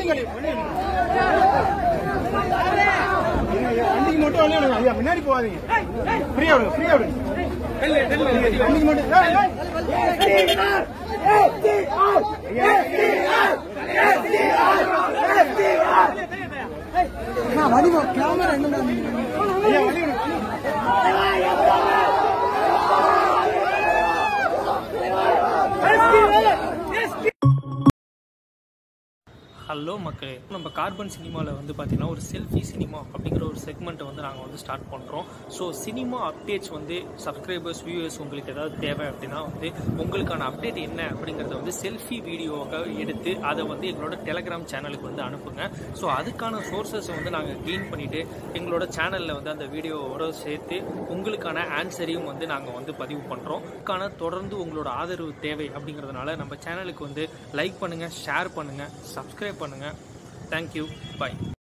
வண்டிக்கு மட்டும் வழி விடுங்க ஐயா முன்னாடி போகாதீங்க ஃப்ரீயா விடுங்க ஃப்ரீயா விடுங்க வண்டிக்கு மட்டும் ஏய், ஏய். ஐயா வழி விடுங்க ஹலோ மக்களே நம்ம கார்பன் சினிமாவில் வந்து பார்த்தீங்கன்னா ஒரு செல்ஃபி சினிமா அப்படிங்கிற ஒரு செக்மெண்ட்டை வந்து நாங்கள் வந்து ஸ்டார்ட் பண்ணுறோம் ஸோ சினிமா அப்டேட்ஸ் வந்து சப்ஸ்கிரைபர்ஸ் வியூவர்ஸ் உங்களுக்கு ஏதாவது தேவை அப்படின்னா வந்து உங்களுக்கான அப்டேட் என்ன அப்படிங்கிறத வந்து செல்ஃபி வீடியோவாக எடுத்து அதை வந்து எங்களோட டெலகிராம் சேனலுக்கு வந்து அனுப்புங்க ஸோ அதுக்கான சோர்சஸை வந்து நாங்கள் கெயின் பண்ணிவிட்டு எங்களோட சேனலில் வந்து அந்த வீடியோவோட சேர்த்து உங்களுக்கான ஆன்சரையும் வந்து நாங்கள் வந்து பதிவு பண்ணுறோம் அதுக்கான தொடர்ந்து உங்களோட ஆதரவு தேவை அப்படிங்கிறதுனால நம்ம சேனலுக்கு வந்து லைக் பண்ணுங்கள் ஷேர் பண்ணுங்கள் சப்ஸ்கிரைப் பண்ணுங்கள் தேங்க்யூ பை